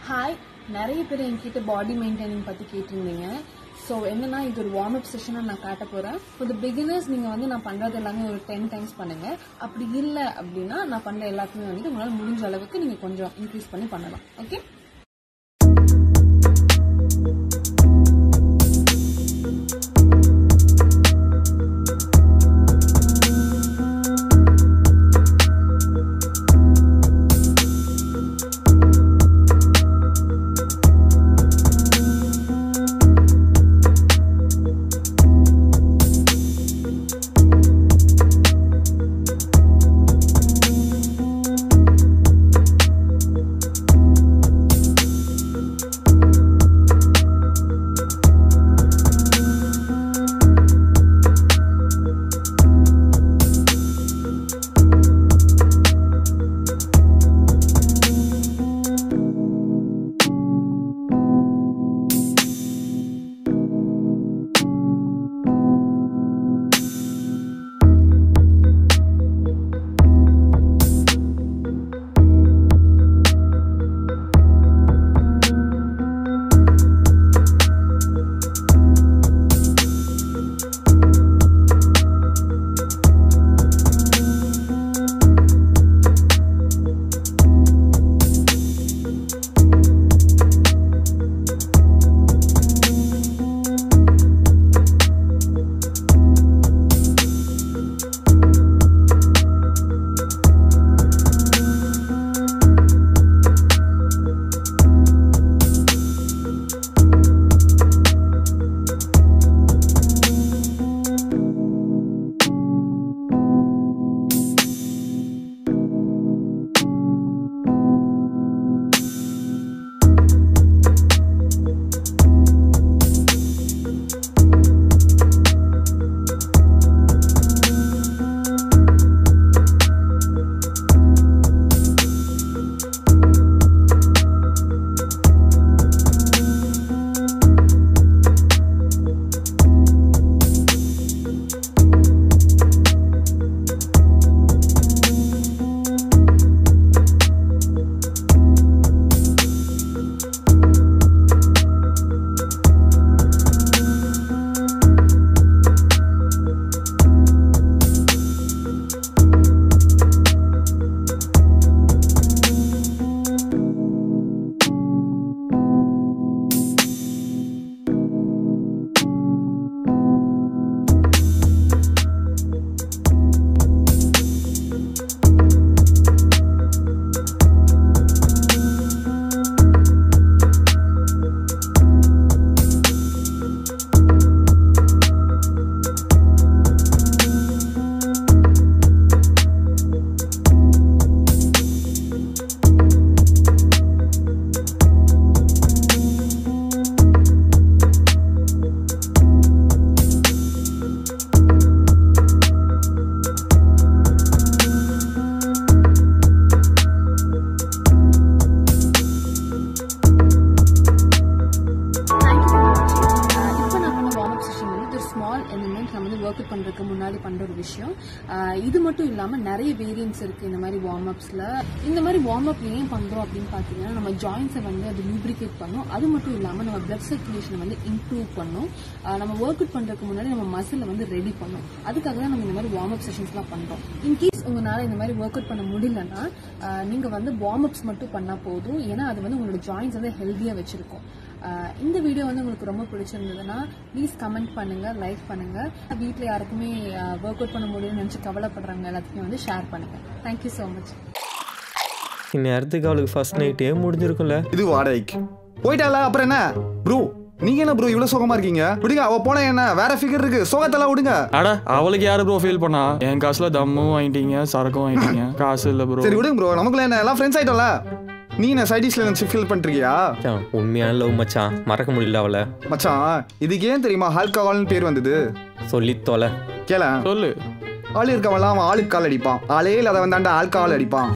hi நிறைய பேர் என்கிட்ட பாடி மெயின்டைனிங் பற்றி கேட்டிருந்தீங்க ஸோ என்னன்னா இது ஒரு வார்ம் அப் செஷனாக நான் காட்ட போகிறேன் ஃபார் த பிகினர்ஸ் நீங்கள் வந்து நான் பண்ணுறது எல்லாமே ஒரு டென் டைம்ஸ் பண்ணுங்க அப்படி இல்லை அப்படின்னா நான் பண்ணுற எல்லாத்தையுமே வந்து உங்களால் முடிஞ்ச அளவுக்கு நீங்கள் கொஞ்சம் இன்க்ரீஸ் பண்ணி பண்ணலாம் ஓகே தேங்க்யூ ஃபார் வாட்சிங் இப்போ நான் பண்ண வார்ம் அப் செஷன் வந்து ஒரு ஸ்மால் எலிமெண்ட் நம்ம வந்து ஒர்க் அவுட் பண்ணுறதுக்கு முன்னாடி பண்ணுற ஒரு விஷயம் ஆஹ் இது மட்டும் இல்லாமல் நிறைய வேரியன்ஸ் இருக்குது இந்த மாதிரி வார்ம் அப்ஸில் இந்த மாதிரி வார்ம் அப் ஏன் பண்ணுறோம் அப்படின்னு பார்த்தீங்கன்னா நம்ம ஜாயின்ஸை வந்து அது லூப்ரிகேட் பண்ணும் அது மட்டும் இல்லாமல் நம்ம பிளட் சர்க்குலேஷனை வந்து இம்ப்ரூவ் பண்ணும் ஆஹ் நம்ம ஒர்க் அவுட் பண்ணுறதுக்கு முன்னாடி நம்ம மசிலை வந்து ரெடி பண்ணும் அதுக்காக தான் நம்ம இந்த மாதிரி வார்ம் அப் செஷன்ஸ்லாம் பண்ணுறோம் இன்கேஸ் உங்களால் இந்த மாதிரி ஒர்க் அவுட் பண்ண முடியலன்னா ஆஹ் நீங்க வந்து வார்ம் அப்ஸ் மட்டும் பண்ணால் போதும் ஏன்னா அது வந்து உங்களோட ஜாயின்ஸ் வந்து ஹெல்த்தியாக வச்சிருக்கும் ஆஹ் இந்த வீடியோ வந்து உங்களுக்கு ரொம்ப பிடிச்சிருந்ததுன்னா ப்ளீஸ் கமெண்ட் பண்ணுங்க லைக் பண்ணுங்க வீட்டில் யாருக்குமே ஒர்க் அவுட் பண்ண முடியும்னு நினச்சி கவலைப்படுறாங்க எல்லாத்துக்குமே வந்து ஷேர் பண்ணுங்க தேங்க்யூ ஸோ மச் இந்நேரத்துக்கு அவளுக்கு ஃபர்ஸ்ட் நைட்டே முடிஞ்சிருக்கும்ல இது வாடகைக்கு போயிட்டால அப்புறம் என்ன ப்ரோ நீங்க என்ன ப்ரோ இவ்வளவு சுகமா இருக்கீங்க விடுங்க அவ போன என்ன வேற ஃபிகர் இருக்கு சுகத்தெல்லாம் விடுங்க அட அவளுக்கு யாரு ப்ரோ ஃபீல் பண்ணா என் காசுல தம்மும் வாங்கிட்டீங்க சரக்கும் வாங்கிட்டீங்க காசு இல்ல ப்ரோ சரி விடுங்க ப்ரோ நமக்குள்ள என்ன எல்லாம் ஃப்ரெண்ட்ஸ் ஆயிட்டோம்ல நீ என்ன சைடிஷ்ல நினைச்சு ஃபீல் பண்ணிருக்கியா மச்சான், உண்மையான லவ் மச்சான் மறக்க முடியல அவளை மச்சான் இதுக்கு ஏன் தெரியுமா ஆல்கஹால்னு பேர் வந்தது சொல்லி தொலை கேள சொல்லு ஆள் இருக்கவன்லாம் அவன் ஆளுக்கு கால் அடிப்பான் ஆளே இல்லாதவன் தாண்டா ஆல்கஹால் அடிப்பான்